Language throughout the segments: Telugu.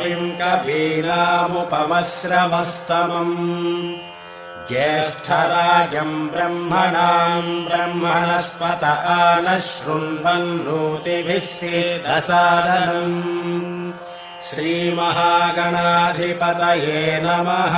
कविम् कवीनामुपमश्रमस्तमम् ज्येष्ठराजम् ब्रह्मणाम् ब्रह्मणस्पत आनः शृण्वन्नोतिभिः सेदसादनम् श्रीमहागणाधिपतये नमः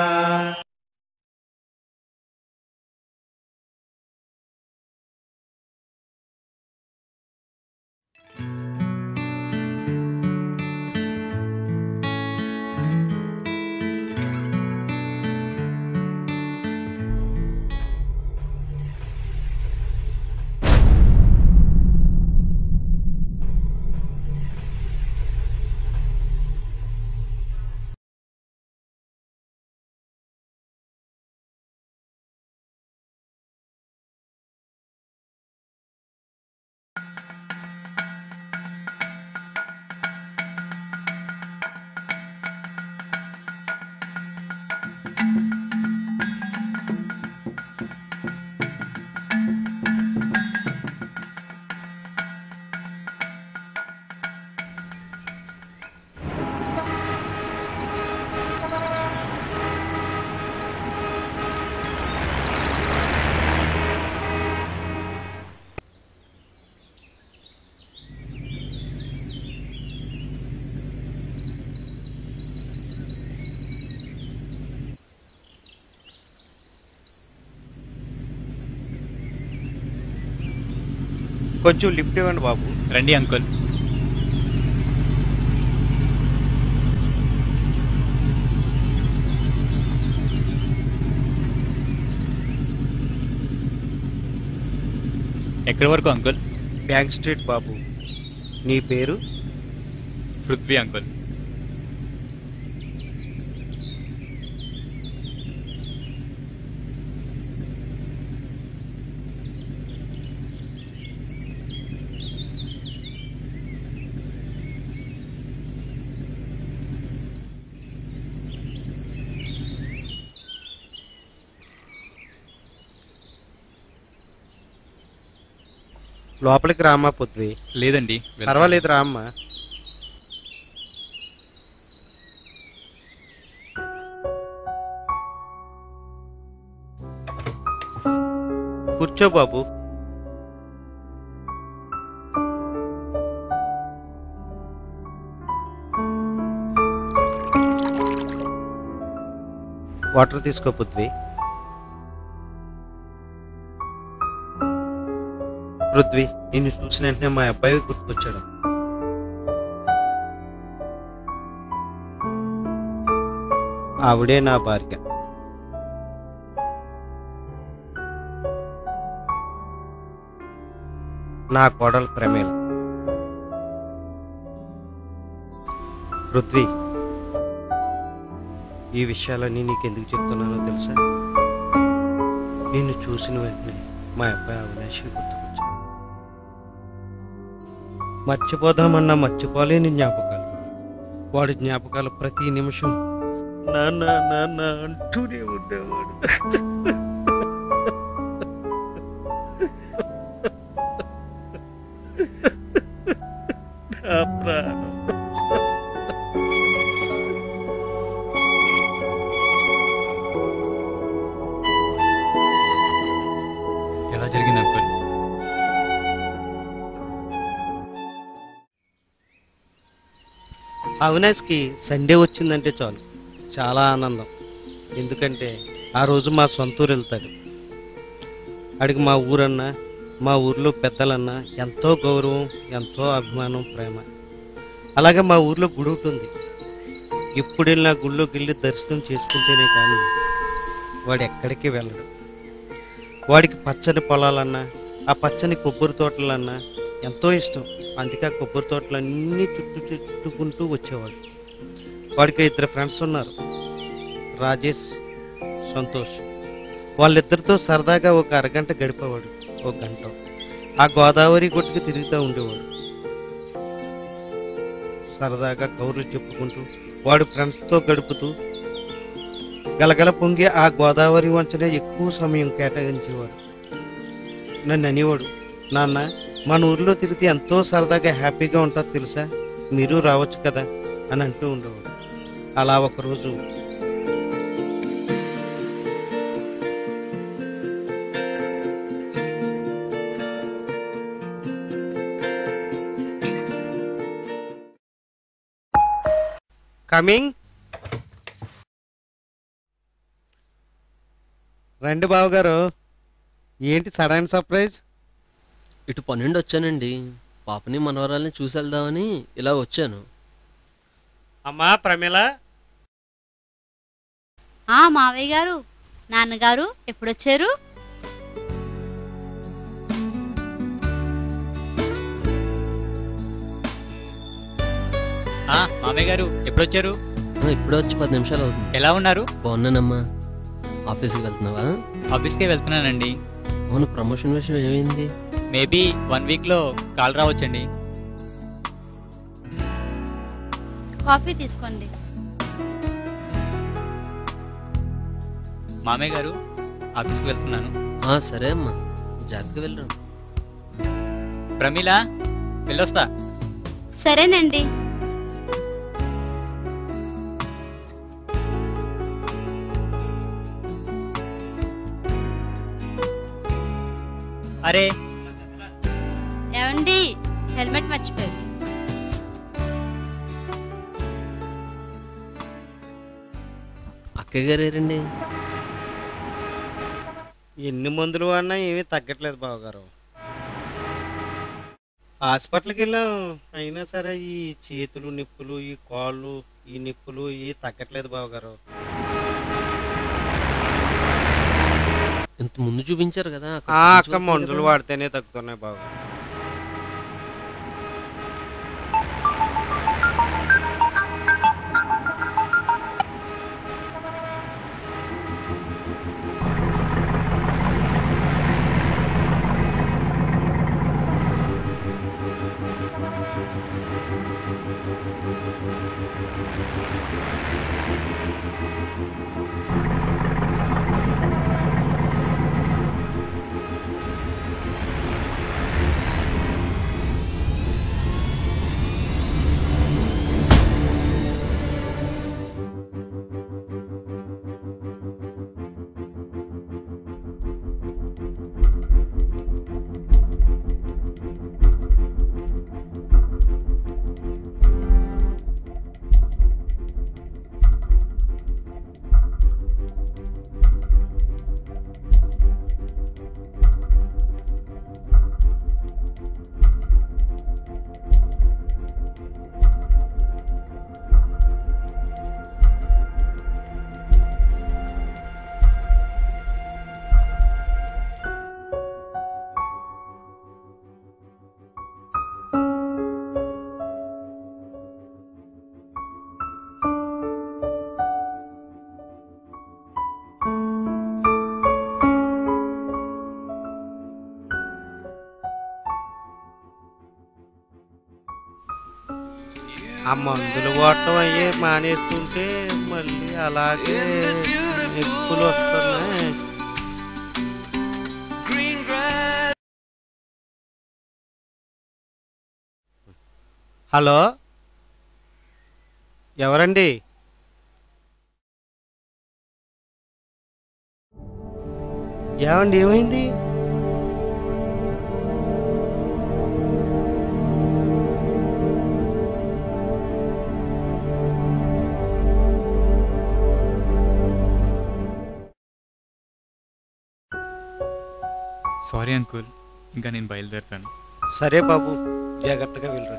కొంచెం లిఫ్ట్ ఇవ్వండి బాబు రండి అంకుల్ ఎక్కడి వరకు అంకుల్ బ్యాంక్ స్ట్రీట్ బాబు నీ పేరు పృథ్వీ అంకుల్ లోపలికి రామ్మా పృథ్వీ లేదండి వెళ్తాను. పర్వాలేదు రామ్మా కూర్చో బాబు వాటర్ తీసుకో పృథ్వీ పృథ్వీ నిన్ను చూసిన వెంటనే మా అబ్బాయి గుర్తుకొచ్చాడు ఆవిడే నా భార్య నా కోడలు ప్రమేల పృథ్వీ ఈ విషయాలన్నీ నీకు ఎందుకు చెప్తున్నానో తెలుసా నిన్ను చూసిన వెంటనే మా అబ్బాయి అవినాష్ గుర్తుకొచ్చాడు మర్చిపోదామన్నా మర్చిపోలేని జ్ఞాపకాలు వాడి జ్ఞాపకాలు ప్రతి నిమిషం నాన్న నాన్న అంటూనే ఉండేవాడు నా ప్రాణం ఎలా జరిగింది అంకుల్ అవినాష్కి సండే వచ్చిందంటే చాలు చాలా ఆనందం ఎందుకంటే ఆ రోజు మా సొంత ఊరు వెళ్తాడు అడిగి మా ఊరన్నా మా ఊర్లో పెద్దలన్నా ఎంతో గౌరవం ఎంతో అభిమానం ప్రేమ అలాగే మా ఊర్లో గుడి ఉంటుంది ఎప్పుడు వెళ్ళినా గుళ్ళోకి వెళ్ళి దర్శనం చేసుకుంటేనే కానీ వాడు ఎక్కడికి వెళ్ళడు వాడికి పచ్చని పొలాలన్నా ఆ పచ్చని కొబ్బరి తోటలన్నా ఎంతో ఇష్టం అందుకే ఆ కొబ్బరి తోటలన్నీ చుట్టూ చుట్టుకుంటూ వచ్చేవాడు వాడికి ఇద్దరు ఫ్రెండ్స్ ఉన్నారు రాజేష్ సంతోష్ వాళ్ళిద్దరితో సరదాగా ఒక అరగంట గడిపేవాడు ఒక గంట ఆ గోదావరి గుట్టుకు తిరుగుతూ ఉండేవాడు సరదాగా కౌరులు చెప్పుకుంటూ వాడు ఫ్రెండ్స్తో గడుపుతూ గలగల పొంగి ఆ గోదావరి వంచనే ఎక్కువ సమయం కేటాయించేవాడు నన్ను అనేవాడు నాన్న మన ఊర్లో తిరిగితే ఎంతో సరదాగా హ్యాపీగా ఉంటుంది తెలుసా మీరు రావచ్చు కదా అని అంటూ ఉండేవాడు అలా ఒకరోజు కమింగ్ రండి బావగారు ఏంటి సడన్ సర్ప్రైజ్ ఇటు పన్నెండు వచ్చానండి పాపని మనవరాల్ని చూసి వెళ్దామని ఇలా వచ్చాను అమ్మా ప్రమిళ ఆ మావయ్య గారు నాన్నగారు ఎప్పుడొచ్చారు ఆ, మామయ్య గారు ఎప్పుడొచ్చారు ఆ, ఇప్పుడే వచ్చి పది నిమిషాలు అవుతుంది ఎలా ఉన్నారు బాగున్నానమ్మా ఆఫీస్కి వెళ్తున్నావా ఆఫీస్కే వెళ్తున్నానండి అవును ప్రమోషన్ విషయం ఏమైంది మేబీ వన్ వీక్లో కాల్ రావచ్చండి కాఫీ తీసుకోండి మామయ్య గారు ఆఫీస్కి వెళ్తున్నాను ఆ, సరే అమ్మా జాగ్రత్తగా వెళ్ళరు ప్రమీల వెళ్ళొస్తా సరేనండి అరే ఏమండి హెల్మెట్ మర్చిపోయారు అక్కయ్య గారు ఏరండి ఎన్ని మందులు వాడినా ఏమీ తగ్గట్లేదు బావగారు హాస్పిటల్కి వెళ్ళాం అయినా సరే ఈ చేతులు నిప్పులు ఈ కాళ్ళు ఈ నిప్పులు ఇవి తగ్గట్లేదు బావగారు ఇంత ముందు చూపించారు కదా అక్కడ ఆ అక్క చూపించవచ్చు మందులు కదా. వాడితేనే తగ్గుతున్నాయి బావగారు ఆ మందులు వాడటం అయ్యే మానేస్తుంటే మళ్ళీ అలాగే నిప్పులు వస్తున్నాయి హలో ఎవరండి ఏమండి ఏమైంది సారీ అంకుల్ ఇంకా నేను బయలుదేరుతాను సరే బాబు జాగ్రత్తగా వెళ్ళరా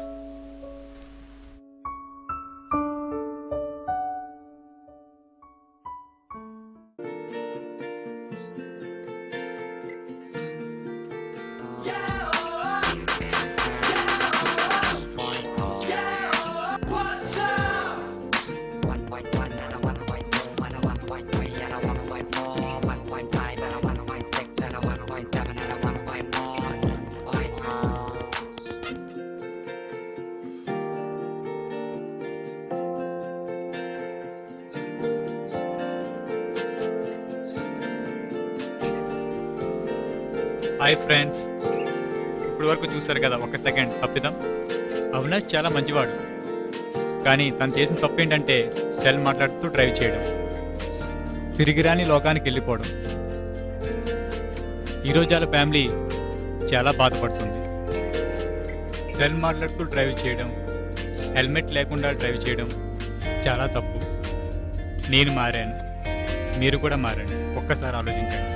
హాయ్ ఫ్రెండ్స్ ఇప్పుడు వరకు చూసారు కదా ఒక సెకండ్ తప్పిదాం అవినాష్ చాలా మంచివాడు కానీ తను చేసిన తప్పు ఏంటంటే సెల్ మాట్లాడుతూ డ్రైవ్ చేయడం తిరిగి రాని లోకానికి వెళ్ళిపోవడం ఈరోజు వాళ్ళ ఫ్యామిలీ చాలా బాధపడుతుంది సెల్ మాట్లాడుతూ డ్రైవ్ చేయడం హెల్మెట్ లేకుండా డ్రైవ్ చేయడం చాలా తప్పు నేను మారాను మీరు కూడా మారండి ఒక్కసారి ఆలోచించండి